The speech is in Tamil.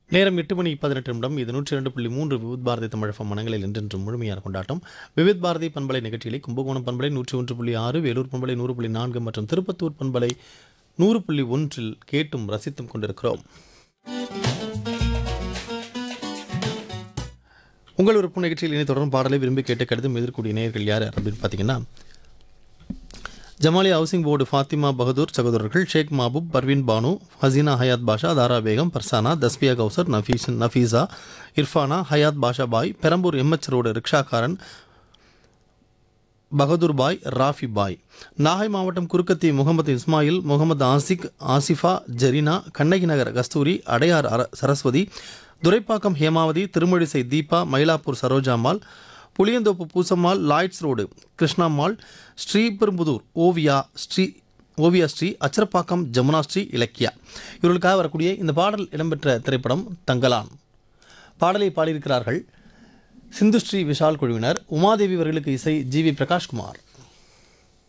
நேரம் எட்டு மணி பதினெட்டு நிமிடம் இது நூற்றி இரண்டு புள்ளி மூன்று விவித் பாரதி தமிழகம் மனங்களில் என்றென்றும் முழுமையான கொண்டாட்டம் விவித் பாரதி பண்பலை நிகழ்ச்சிகளை கும்பகோணம் பண்பலை நூற்றி ஒன்று புள்ளி ஆறு வேலூர் பண்பலை நூறு புள்ளி நான்கு மற்றும் திருப்பத்தூர் பண்பலை நூறு புள்ளி ஒன்றில் கேட்டும் ரசித்தும் கொண்டிருக்கிறோம் உங்கள் உறுப்பு நிகழ்ச்சியில் இனி தொடரும் பாடலை விரும்பி கேட்டு கடிதம் எதிர்க்கூடிய நேயர்கள் யார் அப்படின்னு பார்த்தீங்கன்னா ஜமாலியா ஹவுசிங் போர்டு ஃபாத்திமா பகதூர் சகோதரர்கள் ஷேக் மாபூப் பர்வீன் பானு ஹசீனா ஹயாத் பாஷா தாரா பேகம் பர்சானா தஸ்பியா கௌசர் நஃபீஸ் நஃபீஸா இர்ஃபானா ஹயாத் பாஷா பாய் பெரம்பூர் எம்எச் ரோடு ரிக்ஷாக்காரன் பகதூர் பாய் ராஃபி பாய் நாகை மாவட்டம் குறுக்கத்தி முகமது இஸ்மாயில் முகமது ஆசிக் ஆசிஃபா ஜெரினா கண்ணகி நகர் கஸ்தூரி அடையார் அர சரஸ்வதி துரைப்பாக்கம் ஹேமாவதி திருமழிசை தீபா மயிலாப்பூர் சரோஜாமால் புளியந்தோப்பு பூசம்மாள் லாய்ட்ஸ் ரோடு கிருஷ்ணாம்மாள் ஸ்ரீபெரும்புதூர் ஓவியா ஸ்ரீ ஓவியா ஸ்ரீ அச்சரப்பாக்கம் ஜமுனா ஸ்ரீ இலக்கியா இவர்களுக்காக வரக்கூடிய இந்த பாடல் இடம்பெற்ற திரைப்படம் தங்கலான் பாடலை பாடியிருக்கிறார்கள் சிந்துஸ்ரீ விஷால் குழுவினர் உமாதேவி அவர்களுக்கு இசை ஜி வி பிரகாஷ்குமார்